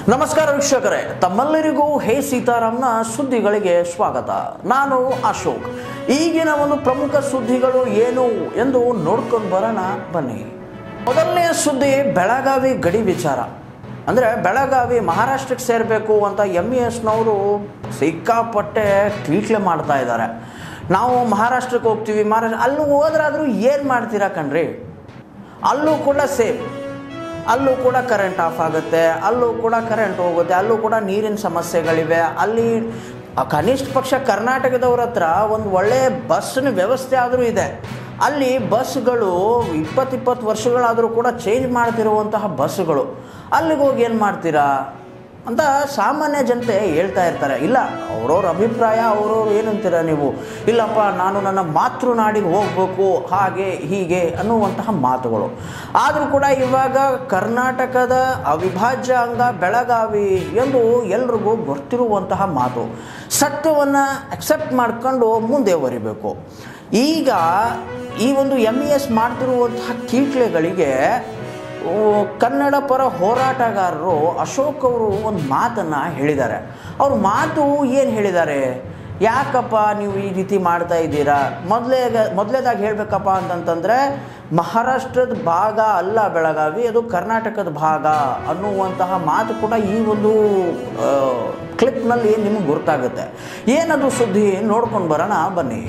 ನಮಸ್ಕಾರ ವೀಕ್ಷಕರೇ ತಮ್ಮೆಲ್ಲರಿಗೂ ಹೇ ಸೀತಾರಾಮ್ನ ಸುದ್ದಿಗಳಿಗೆ ಸ್ವಾಗತ ನಾನು ಅಶೋಕ್ ಈಗಿನ ಒಂದು ಪ್ರಮುಖ ಸುದ್ದಿಗಳು ಏನು ಎಂದು ನೋಡ್ಕೊಂಡು ಬರೋಣ ಬನ್ನಿ ಮೊದಲನೆಯ ಸುದ್ದಿ ಬೆಳಗಾವಿ ಗಡಿ ವಿಚಾರ ಅಂದರೆ ಬೆಳಗಾವಿ ಮಹಾರಾಷ್ಟ್ರಕ್ಕೆ ಸೇರಬೇಕು ಅಂತ ಎಮ್ ಇ ಎಸ್ನವರು ಸಿಕ್ಕಾಪಟ್ಟೆ ಟ್ವೀಟ್ಲೆ ಮಾಡ್ತಾ ಇದ್ದಾರೆ ನಾವು ಮಹಾರಾಷ್ಟ್ರಕ್ಕೆ ಹೋಗ್ತೀವಿ ಮಹಾರಾಷ್ಟ್ರ ಅಲ್ಲಿ ಹೋದ್ರಾದ್ರೂ ಏನು ಮಾಡ್ತೀರಾ ಕಣ್ರಿ ಅಲ್ಲೂ ಕೂಡ ಸೇಮ್ ಅಲ್ಲೂ ಕೂಡ ಕರೆಂಟ್ ಆಫ್ ಆಗುತ್ತೆ ಅಲ್ಲೂ ಕೂಡ ಕರೆಂಟ್ ಹೋಗುತ್ತೆ ಅಲ್ಲೂ ಕೂಡ ನೀರಿನ ಸಮಸ್ಯೆಗಳಿವೆ ಅಲ್ಲಿ ಆ ಕನಿಷ್ಠ ಪಕ್ಷ ಕರ್ನಾಟಕದವ್ರ ಹತ್ರ ಒಂದು ಒಳ್ಳೆ ಬಸ್ಸಿನ ವ್ಯವಸ್ಥೆ ಆದರೂ ಇದೆ ಅಲ್ಲಿ ಬಸ್ಗಳು ಇಪ್ಪತ್ತಿಪ್ಪತ್ತು ವರ್ಷಗಳಾದರೂ ಕೂಡ ಚೇಂಜ್ ಮಾಡ್ತಿರುವಂತಹ ಬಸ್ಸುಗಳು ಅಲ್ಲಿಗೆ ಹೋಗಿ ಏನು ಮಾಡ್ತೀರಾ ಅಂತ ಸಾಮಾನ್ಯ ಜನತೆ ಹೇಳ್ತಾ ಇರ್ತಾರೆ ಇಲ್ಲ ಅವ್ರವ್ರ ಅಭಿಪ್ರಾಯ ಅವ್ರವ್ರು ಏನಂತೀರ ನೀವು ಇಲ್ಲಪ್ಪ ನಾನು ನನ್ನ ಮಾತೃನಾಡಿಗೆ ಹೋಗ್ಬೇಕು ಹಾಗೆ ಹೀಗೆ ಅನ್ನುವಂತಹ ಮಾತುಗಳು ಆದರೂ ಕೂಡ ಇವಾಗ ಕರ್ನಾಟಕದ ಅವಿಭಾಜ್ಯ ಅಂಗ ಬೆಳಗಾವಿ ಎಂದು ಎಲ್ರಿಗೂ ಗೊತ್ತಿರುವಂತಹ ಮಾತು ಸತ್ಯವನ್ನು ಅಕ್ಸೆಪ್ಟ್ ಮಾಡ್ಕೊಂಡು ಮುಂದೆ ಬರಿಬೇಕು ಈಗ ಈ ಒಂದು ಎಮ್ ಇ ಎಸ್ ಮಾಡ್ತಿರುವಂತಹ ಕೀಟ್ಲೆಗಳಿಗೆ ಓ, ಕನ್ನಡ ಪರ ಹೋರಾಟಗಾರರು ಅಶೋಕ್ ಅವರು ಒಂದು ಮಾತನ್ನು ಹೇಳಿದ್ದಾರೆ ಅವ್ರ ಮಾತು ಏನು ಹೇಳಿದ್ದಾರೆ ಯಾಕಪ್ಪ ನೀವು ಈ ರೀತಿ ಮಾಡ್ತಾ ಇದ್ದೀರಾ ಮೊದಲೇ ಮೊದಲೇದಾಗಿ ಹೇಳಬೇಕಪ್ಪ ಅಂತಂತಂದರೆ ಮಹಾರಾಷ್ಟ್ರದ ಭಾಗ ಅಲ್ಲ ಬೆಳಗಾವಿ ಅದು ಕರ್ನಾಟಕದ ಭಾಗ ಅನ್ನುವಂತಹ ಮಾತು ಕೂಡ ಈ ಒಂದು ಕ್ಲಿಪ್ನಲ್ಲಿ ನಿಮಗೆ ಗೊತ್ತಾಗುತ್ತೆ ಏನದು ಸುದ್ದಿ ನೋಡ್ಕೊಂಡು ಬರೋಣ ಬನ್ನಿ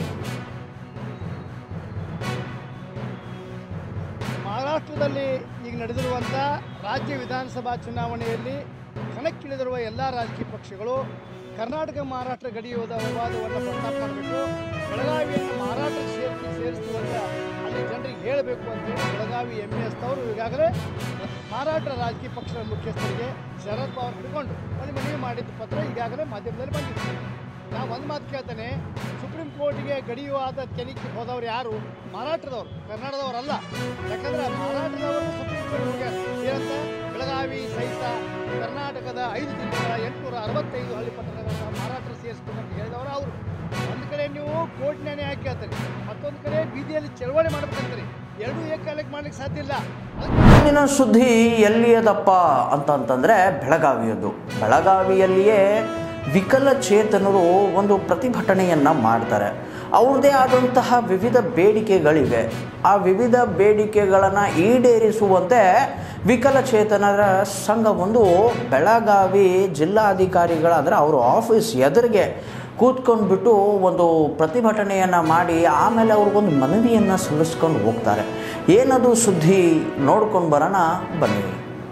ಮಹಾರಾಷ್ಟ್ರದಲ್ಲಿ ಈಗ ನಡೆದಿರುವಂಥ ರಾಜ್ಯ ವಿಧಾನಸಭಾ ಚುನಾವಣೆಯಲ್ಲಿ ಕಣಕ್ಕಿಳಿದಿರುವ ಎಲ್ಲ ರಾಜಕೀಯ ಪಕ್ಷಗಳು ಕರ್ನಾಟಕ ಮಹಾರಾಷ್ಟ್ರ ಗಡಿ ಯೋಧ ವಿವಾದವನ್ನು ಪ್ರಸ್ತಾಪ ಮಾಡಬೇಕು ಬೆಳಗಾವಿಯನ್ನು ಮಹಾರಾಷ್ಟ್ರಕ್ಕೆ ಸೇರಿಸಿ ಸೇರಿಸ್ತು ಅಂತ ಅಲ್ಲಿ ಜನರಿಗೆ ಹೇಳಬೇಕು ಅಂತೇಳಿ ಬೆಳಗಾವಿ ಎಮ್ ಎಸ್ ಅವರು ಈಗಾಗಲೇ ಮಹಾರಾಷ್ಟ್ರ ರಾಜಕೀಯ ಪಕ್ಷದ ಮುಖ್ಯಸ್ಥರಿಗೆ ಶರದ್ ಪವಾರ್ ಹಿಡ್ಕೊಂಡು ಅಲ್ಲಿ ಮನವಿ ಮಾಡಿದ್ದ ಪತ್ರ ಈಗಾಗಲೇ ಮಾಧ್ಯಮದಲ್ಲಿ ಬಂದಿದೆ ನಾವು ಒಂದು ಮಾತು ಕೇಳ್ತೇನೆ ಸುಪ್ರೀಂ ಕೋರ್ಟ್ಗೆ ಗಡಿಯುವಾದ ತನಿಖೆ ಹೋದವ್ರು ಯಾರು ಮಹಾರಾಷ್ಟ್ರದವರು ಕರ್ನಾಟಕದವರಲ್ಲ ಯಾಕಂದ್ರೆ ಮಹಾರಾಷ್ಟ್ರದವರು ಸುಪ್ರೀಂ ಕೋರ್ಟ್ ಹೋಗ್ಯಾರ ಏನಂತ ಬೆಳಗಾವಿ ಸಹಿತ ಕರ್ನಾಟಕದ ಐದು ಜಿಲ್ಲೆಗಳ ಎಂಟುನೂರ ಅರವತ್ತೈದು ಹಳ್ಳಿ ಪಟ್ಟಣಗಳನ್ನ ಮಹಾರಾಷ್ಟ್ರ ಸೇರಿಸ್ಬೇಕಂತ ಹೇಳಿದವರು ಅವರು ಒಂದು ಕಡೆ ನೀವು ಕೋರ್ಟ್ ನ್ಯಾಯ ಹಾಕಿ ಹೇಳ್ತಾರೆ ಮತ್ತೊಂದು ಕಡೆ ಬೀದಿಯಲ್ಲಿ ಚಳವಳಿ ಮಾಡ್ಬೇಕಂತಾರೆ ಎರಡೂ ಏಕಾಲಕ್ಕೆ ಮಾಡ್ಲಿಕ್ಕೆ ಸಾಧ್ಯ ಇಲ್ಲ ಅದಕ್ಕೆ ಮುಂದಿನ ಸುದ್ದಿ ಎಲ್ಲಿಯದಪ್ಪ ಅಂತಂತಂದರೆ ಬೆಳಗಾವಿಯದು ಬೆಳಗಾವಿಯಲ್ಲಿಯೇ ವಿಕಲಚೇತನರು ಒಂದು ಪ್ರತಿಭಟನೆಯನ್ನು ಮಾಡ್ತಾರೆ ಅವ್ರದ್ದೇ ಆದಂತಹ ವಿವಿಧ ಬೇಡಿಕೆಗಳಿವೆ ಆ ವಿವಿಧ ಬೇಡಿಕೆಗಳನ್ನು ಈಡೇರಿಸುವಂತೆ ವಿಕಲಚೇತನರ ಸಂಘವೊಂದು ಬೆಳಗಾವಿ ಜಿಲ್ಲಾಧಿಕಾರಿಗಳ ಅಂದರೆ ಅವ್ರ ಆಫೀಸ್ ಎದುರಿಗೆ ಕೂತ್ಕೊಂಡ್ಬಿಟ್ಟು ಒಂದು ಪ್ರತಿಭಟನೆಯನ್ನು ಮಾಡಿ ಆಮೇಲೆ ಅವ್ರಿಗೊಂದು ಮನವಿಯನ್ನು ಸಲ್ಲಿಸ್ಕೊಂಡು ಹೋಗ್ತಾರೆ ಏನದು ಸುದ್ದಿ ನೋಡ್ಕೊಂಡು ಬರೋಣ ಬನ್ನಿ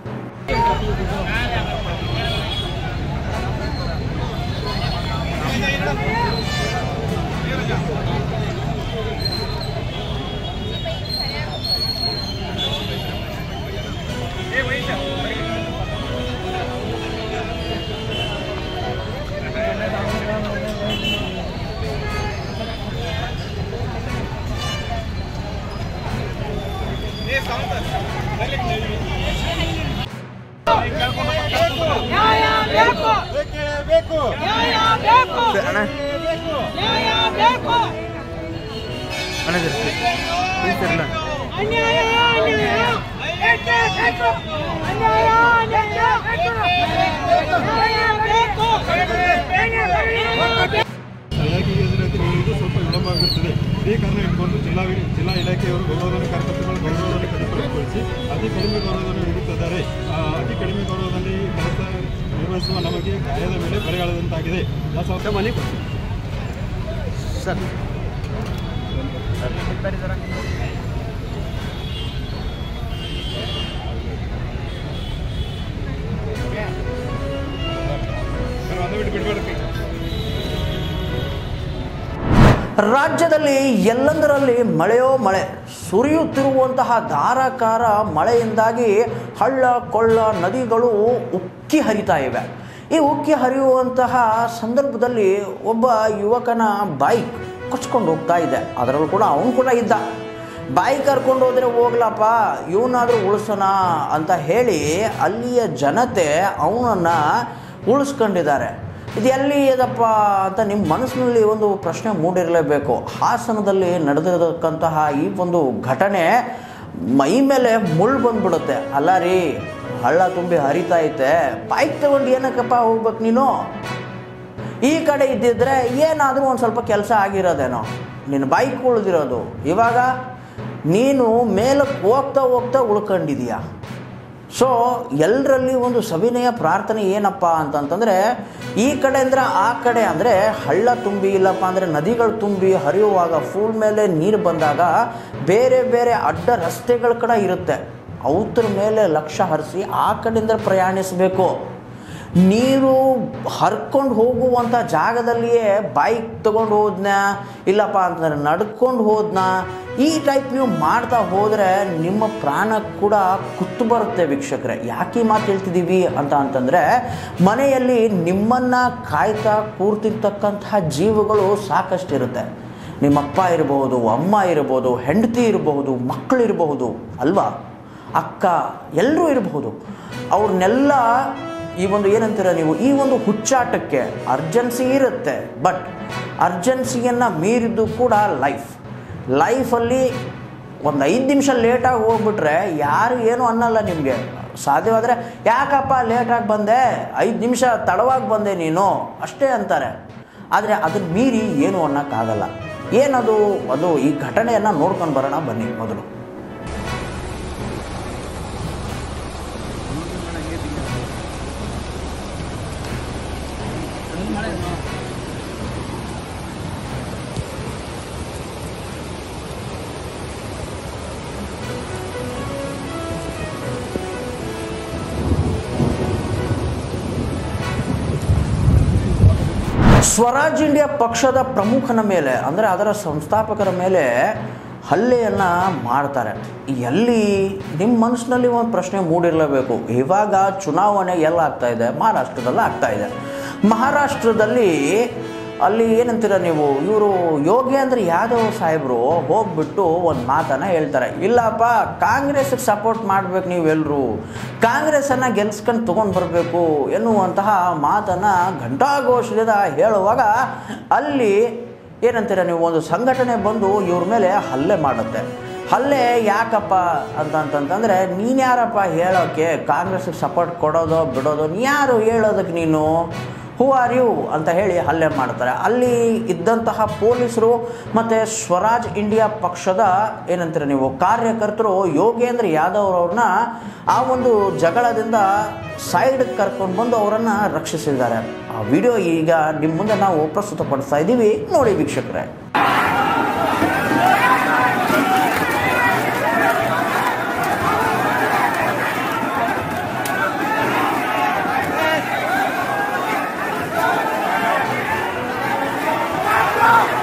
ನ್ಯಾಯ ಬೇಕು ಬೇಕೇ ಬೇಕು ನ್ಯಾಯ ಬೇಕು ಬೇಕೇ ಬೇಕು ನ್ಯಾಯ ಬೇಕು ಅನ್ಯಾಯ ಅನ್ಯಾಯ ಬೇಕೇ ಬೇಕು ಅನ್ಯಾಯ ಅನ್ಯಾಯ ನ್ಯಾಯ ಬೇಕು ನ್ಯಾಯ ಬೇಕು ಸರಿಯಾಗಿ ಎದುರಾಗಿ ನೀಡುವುದು ಸ್ವಲ್ಪ ವಿಳಂಬ ಆಗುತ್ತದೆ ಇದೇ ಕಾರಣ ಇಟ್ಕೊಂಡು ಜಿಲ್ಲಾ ವಿ- ಜಿಲ್ಲಾ ಇಲಾಖೆಯವರು ಗೌರವಧನ ಕಾರ್ಯಕರ್ತರುಗಳು ಗೌರವವನ್ನು ಕಡಿತಪಡಿಸಿ ಅತಿ ಕಡಿಮೆ ಗೌರವವನ್ನು ನೀಡುತ್ತಿದ್ದಾರೆ ಆ, ಅತಿ ಕಡಿಮೆ ಗೌರವದಲ್ಲಿ ಕೆಲಸ ನಿರ್ವಹಿಸುವ ನಮಗೆ ಗಾಯದ ಮೇಲೆ ಬರೆಗಾಳದಂತಾಗಿದೆ ಆ ಸ್ವಲ್ಪ ಮನೆ ಸರ್ ಸರ್ ಒಂದು ಬಿಟ್ಟು ಬಿಡಬೇಡಿ ರಾಜ್ಯದಲ್ಲಿ ಎಲ್ಲಂದರಲ್ಲಿ ಮಳೆಯೋ ಮಳೆ ಸುರಿಯುತ್ತಿರುವಂತಹ ಧಾರಾಕಾರ ಮಳೆಯಿಂದಾಗಿ ಹಳ್ಳ ಕೊಳ್ಳ ನದಿಗಳು ಉಕ್ಕಿ ಹರಿತಾ ಇವೆ ಈ ಉಕ್ಕಿ ಹರಿಯುವಂತಹ ಸಂದರ್ಭದಲ್ಲಿ ಒಬ್ಬ ಯುವಕನ ಬೈಕ್ ಕೊಚ್ಕೊಂಡು ಹೋಗ್ತಾ ಇದೆ ಅದರಲ್ಲೂ ಕೂಡ ಅವನು ಕೂಡ ಇದ್ದ ಬಾಯಿ ಕರ್ಕೊಂಡು ಹೋದರೆ ಹೋಗ್ಲಪ್ಪ ಇವನಾದರೂ ಉಳಿಸೋಣ ಅಂತ ಹೇಳಿ ಅಲ್ಲಿಯ ಜನತೆ ಅವನನ್ನು ಉಳಿಸ್ಕೊಂಡಿದ್ದಾರೆ ಇದು ಎಲ್ಲಿ ಇದಪ್ಪ ಅಂತ ನಿಮ್ಮ ಮನಸ್ಸಿನಲ್ಲಿ ಒಂದು ಪ್ರಶ್ನೆ ಮೂಡಿರಲೇಬೇಕು ಹಾಸನದಲ್ಲಿ ನಡೆದಿರತಕ್ಕಂತಹ ಈ ಒಂದು ಘಟನೆ ಮೈ ಮೇಲೆ ಮುಳ್ಳು ಬಂದ್ಬಿಡುತ್ತೆ ಅಲ್ಲ ರೀ ಹಳ್ಳ ತುಂಬಿ ಹರಿತಾ ಐತೆ ಬೈಕ್ ತಗೊಂಡು ಏನಕ್ಕಪ್ಪ ಹೋಗ್ಬೇಕು ನೀನು ಈ ಕಡೆ ಇದ್ದಿದ್ರೆ ಏನಾದರೂ ಒಂದು ಸ್ವಲ್ಪ ಕೆಲಸ ಆಗಿರೋದೇನೋ ನಿನ್ನ ಬೈಕ್ ಉಳಿದಿರೋದು ಇವಾಗ ನೀನು ಮೇಲಕ್ಕೆ ಹೋಗ್ತಾ ಹೋಗ್ತಾ ಉಳ್ಕೊಂಡಿದೀಯ ಸೊ ಎಲ್ಲರಲ್ಲಿ ಒಂದು ಸವಿನಯ ಪ್ರಾರ್ಥನೆ ಏನಪ್ಪ ಅಂತಂತಂದರೆ ಈ ಕಡೆ ಅಂದ್ರೆ ಆ ಕಡೆ ಅಂದರೆ ಹಳ್ಳ ತುಂಬಿ ಇಲ್ಲಪ್ಪ ಅಂದರೆ ನದಿಗಳು ತುಂಬಿ ಹರಿಯುವಾಗ ಫೂಲ್ ಮೇಲೆ ನೀರು ಬಂದಾಗ ಬೇರೆ ಬೇರೆ ಅಡ್ಡ ರಸ್ತೆಗಳ ಕಡೆ ಇರುತ್ತೆ ಅವತ್ರ ಮೇಲೆ ಲಕ್ಷ್ಯ ಹರಿಸಿ ಆ ಕಡೆಯಿಂದ ಪ್ರಯಾಣಿಸಬೇಕು ನೀರು ಹರ್ಕೊಂಡು ಹೋಗುವಂಥ ಜಾಗದಲ್ಲಿಯೇ ಬೈಕ್ ತೊಗೊಂಡು ಹೋದ್ನ ಇಲ್ಲಪ್ಪ ಅಂತಂದ್ರೆ ನಡ್ಕೊಂಡು ಹೋದ್ನ ಈ ಟೈಪ್ ನೀವು ಮಾಡ್ತಾ ಹೋದರೆ ನಿಮ್ಮ ಪ್ರಾಣ ಕೂಡ ಕುತ್ತು ಬರುತ್ತೆ ವೀಕ್ಷಕರೇ ಯಾಕೆ ಈ ಮಾತು ಹೇಳ್ತಿದ್ದೀವಿ ಅಂತ ಅಂತಂದರೆ ಮನೆಯಲ್ಲಿ ನಿಮ್ಮನ್ನು ಕಾಯ್ತಾ ಕೂರ್ತಿರ್ತಕ್ಕಂತಹ ಜೀವಗಳು ಸಾಕಷ್ಟಿರುತ್ತೆ ನಿಮ್ಮಪ್ಪ ಇರಬಹುದು ಅಮ್ಮ ಇರಬಹುದು ಹೆಂಡತಿ ಇರಬಹುದು ಮಕ್ಕಳಿರಬಹುದು ಅಲ್ವಾ ಅಕ್ಕ ಎಲ್ಲರೂ ಇರಬಹುದು ಅವ್ರನ್ನೆಲ್ಲ ಈ ಒಂದು ಏನಂತೀರ ನೀವು ಈ ಒಂದು ಹುಚ್ಚಾಟಕ್ಕೆ ಅರ್ಜೆನ್ಸಿ ಇರುತ್ತೆ ಬಟ್ ಅರ್ಜೆನ್ಸಿಯನ್ನು ಮೀರಿದ್ದು ಕೂಡ ಲೈಫ್ ಲೈಫಲ್ಲಿ ಒಂದು ಐದು ನಿಮಿಷ ಲೇಟಾಗಿ ಹೋಗ್ಬಿಟ್ರೆ ಯಾರು ಏನು ಅನ್ನಲ್ಲ ನಿಮಗೆ ಸಾಧ್ಯವಾದರೆ ಯಾಕಪ್ಪ ಲೇಟಾಗಿ ಬಂದೆ ಐದು ನಿಮಿಷ ತಡವಾಗಿ ಬಂದೆ ನೀನು ಅಷ್ಟೇ ಅಂತಾರೆ ಆದರೆ ಅದನ್ನ ಮೀರಿ ಏನು ಅನ್ನೋಕ್ಕಾಗಲ್ಲ ಏನದು ಅದು ಈ ಘಟನೆಯನ್ನು ನೋಡ್ಕೊಂಡು ಬರೋಣ ಬನ್ನಿ ಮೊದಲು ಸ್ವರಾಜ್ ಇಂಡಿಯಾ ಪಕ್ಷದ ಪ್ರಮುಖನ ಮೇಲೆ ಅಂದರೆ ಅದರ ಸಂಸ್ಥಾಪಕರ ಮೇಲೆ ಹಲ್ಲೆಯನ್ನು ಮಾಡ್ತಾರೆ ಎಲ್ಲಿ ನಿಮ್ಮ ಮನಸ್ಸಿನಲ್ಲಿ ಒಂದು ಪ್ರಶ್ನೆ ಮೂಡಿರಲೇಬೇಕು ಇವಾಗ ಚುನಾವಣೆ ಎಲ್ಲ ಆಗ್ತಾ ಇದೆ ಮಹಾರಾಷ್ಟ್ರದಲ್ಲಿ ಆಗ್ತಾ ಇದೆ ಮಹಾರಾಷ್ಟ್ರದಲ್ಲಿ ಅಲ್ಲಿ ಏನಂತೀರ ನೀವು ಇವರು ಯೋಗೇಂದ್ರ ಯಾದವ್ ಸಾಹೇಬರು ಹೋಗ್ಬಿಟ್ಟು ಒಂದು ಮಾತನ್ನು ಹೇಳ್ತಾರೆ ಇಲ್ಲಪ್ಪ ಕಾಂಗ್ರೆಸ್ಗೆ ಸಪೋರ್ಟ್ ಮಾಡ್ಬೇಕು ನೀವೆಲ್ಲರೂ ಕಾಂಗ್ರೆಸ್ಸನ್ನು ಗೆಲ್ಸ್ಕೊಂಡು ತೊಗೊಂಡು ಬರಬೇಕು ಎನ್ನುವಂತಹ ಮಾತನ್ನು ಘಂಟಾಘೋಷದಿಂದ ಹೇಳುವಾಗ ಅಲ್ಲಿ ಏನಂತೀರ ನೀವು ಒಂದು ಸಂಘಟನೆ ಬಂದು ಇವ್ರ ಮೇಲೆ ಹಲ್ಲೆ ಮಾಡುತ್ತೆ ಹಲ್ಲೆ ಯಾಕಪ್ಪ ಅಂತಂತಂತಂದರೆ ನೀನು ಯಾರಪ್ಪ ಹೇಳೋಕ್ಕೆ ಕಾಂಗ್ರೆಸ್ಗೆ ಸಪೋರ್ಟ್ ಕೊಡೋದೋ ಬಿಡೋದೋ ನೀ ಯಾರು ಹೇಳೋದಕ್ಕೆ ನೀನು ಹೂ ಆರ್ ಯು ಅಂತ ಹೇಳಿ ಹಲ್ಲೆ ಮಾಡ್ತಾರೆ ಅಲ್ಲಿ ಇದ್ದಂತಹ ಪೊಲೀಸರು ಮತ್ತು ಸ್ವರಾಜ್ ಇಂಡಿಯಾ ಪಕ್ಷದ ಏನಂತೀರ ನೀವು ಕಾರ್ಯಕರ್ತರು ಯೋಗೇಂದ್ರ ಯಾದವ್ ಅವ್ರನ್ನ ಆ ಒಂದು ಜಗಳದಿಂದ ಸೈಡ್ಗೆ ಕರ್ಕೊಂಡು ಬಂದು ಅವರನ್ನು ರಕ್ಷಿಸಿದ್ದಾರೆ ಆ ವಿಡಿಯೋ ಈಗ ನಿಮ್ಮ ಮುಂದೆ ನಾವು ಪ್ರಸ್ತುತಪಡಿಸ್ತಾ ಇದ್ದೀವಿ ನೋಡಿ ವೀಕ್ಷಕರೇ Go!